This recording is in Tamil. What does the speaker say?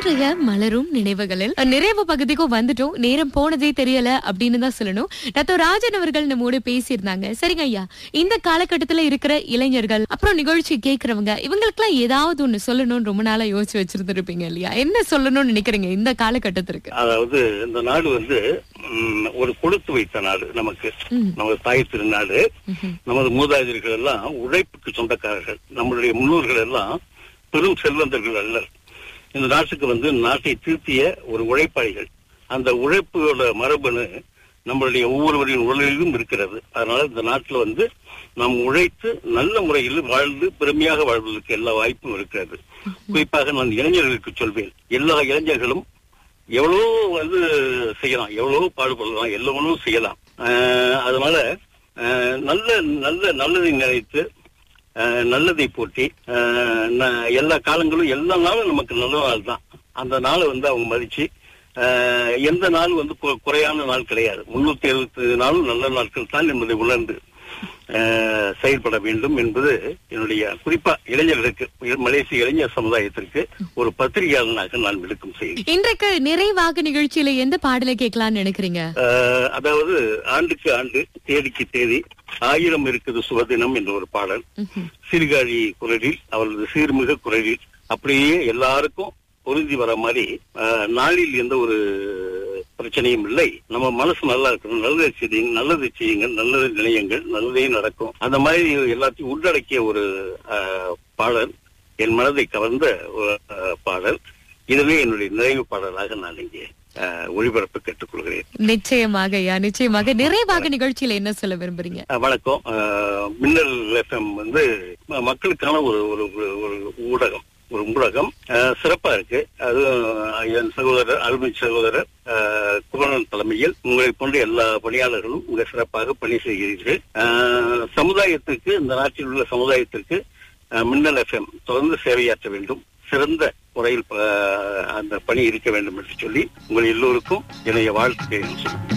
இன்றைய மலரும் நினைவுகளில் நிறைவு பகுதிக்கும் வந்துட்டோம் நேரம் போனதே தெரியல அப்படின்னு தான் சொல்லணும் டத்தோ ராஜன் அவர்கள் நம்மோடு பேசியிருந்தாங்க சரிங்க ஐயா இந்த காலகட்டத்துல இருக்கிற இளைஞர்கள் அப்புறம் நிகழ்ச்சி கேக்குறவங்க இவங்களுக்கெல்லாம் ஏதாவது ஒண்ணு சொல்லணும்னு ரொம்ப நாளா யோசிச்சு வச்சிருந்திருப்பீங்க இல்லையா என்ன சொல்லணும்னு நினைக்கிறீங்க இந்த காலகட்டத்திற்கு அதாவது இந்த நாடு வந்து ம், ஒரு கொடுத்து வைத்த நாடு நமக்கு ம். நமது தாய் திருநாடு நமது மூதாதையர்கள் எல்லாம் உழைப்புக்கு சொந்தக்காரர்கள் நம்மளுடைய முன்னோர்கள் எல்லாம் பெரும் செல்வந்தர்கள் அல்ல இந்த நாட்டுக்கு வந்து நாட்டை திருத்திய ஒரு உழைப்பாளிகள் அந்த உழைப்போட மரபணு நம்மளுடைய ஒவ்வொருவரின் உடலிலும் இருக்கிறது அதனால இந்த நாட்டில் வந்து நாம் உழைத்து நல்ல முறையில் வாழ்ந்து பெருமையாக வாழ்வதற்கு எல்லா வாய்ப்பும் இருக்கிறது குறிப்பாக நான் இளைஞர்களுக்கு சொல்வேன் எல்லா இளைஞர்களும் எவ்வளோ வந்து செய்யலாம் எவ்வளோ பாடுபடலாம் எவ்வளோ செய்யலாம் ஆஹ் அதனால ஆஹ் நல்ல நல்ல நல்லதை நினைத்து ஆஹ் நல்லதை போட்டி ஆஹ் ந- எல்லா காலங்களும் எல்லா நாளும் நமக்கு நல்ல நாள் தான் அந்த நாளை வந்து அவங்க மதிச்சு ஆஹ் எந்த நாள் வந்து கு- குறையான நாள் கிடையாது முன்னூத்தி எழுபத்தி நாளும் நல்ல நாட்கள் தான் என்பதை உணர்ந்து ஆஹ் செயல்பட வேண்டும் என்பது என்னுடைய குறிப்பா இளைஞர்களுக்கு மலேசிய இளைஞர் சமுதாயத்திற்கு ஒரு பத்திரிகையாளனாக நான் விளக்கம் செய்கிறேன் இன்றைக்கு நிறைவாக நிகழ்ச்சியில எந்த பாடலை கேட்கலாம்னு நினைக்கிறீங்க ஆஹ் அதாவது ஆண்டுக்கு ஆண்டு தேதிக்கு தேதி ஆயிரம் இருக்குது சுபதினம் என்ற ஒரு பாடல் சீர்காழி குரலில் அவரது சீர்மிகு குரலில் அப்படியே எல்லாருக்கும் பொருந்தி வர மாதிரி ஆஹ் நாளில் எந்த ஒரு பிரச்சனையும் இல்லை நம்ம மனசு நல்லா இருக்கணும் நல்லதை செய்யுங்க நல்லதை செய்யுங்க நல்லதை நினையுங்கள் நல்லதே நடக்கும் அந்த மாதிரி எல்லாத்தையும் உள்ளடக்கிய ஒரு ஆஹ், பாடல் என் மனதை கவர்ந்த ஒரு ஆஹ், பாடல் இதுவே என்னுடைய நிறைவு பாடலாக நான் இங்கே ஆஹ், ஒளிபரப்பு கேட்டுக்கொள்கிறேன் நிச்சயமாக ஐயா நிச்சயமாக நிறைவாக நிகழ்ச்சியில என்ன சொல்ல விரும்புறீங்க அஹ் வணக்கம் அஹ் மின்னல் எஃப்எம் வந்து ம- மக்களுக்கான ஒரு ஒரு ஒரு- ஒரு ஊடகம் ஒரு ஊடகம் அஹ் சிறப்பா இருக்கு அது என் சகோதரர் அருமை சகோதரர் அஹ் குமரன் தலைமையில் உங்களை போன்ற எல்லா பணியாளர்களும் மிக சிறப்பாக பணி செய்கிறீர்கள் அஹ் சமுதாயத்திற்கு இந்த நாட்டில் உள்ள சமுதாயத்திற்கு அஹ் மின்னல் எஃப்எம் தொடர்ந்து சேவையாற்ற வேண்டும் சிறந்த முறையில் அஹ், அந்த பணி இருக்க வேண்டும் என்று சொல்லி உங்கள் எல்லோருக்கும் என்னுடைய வாழ்த்துக்களை நான் சொல்லுகிறேன்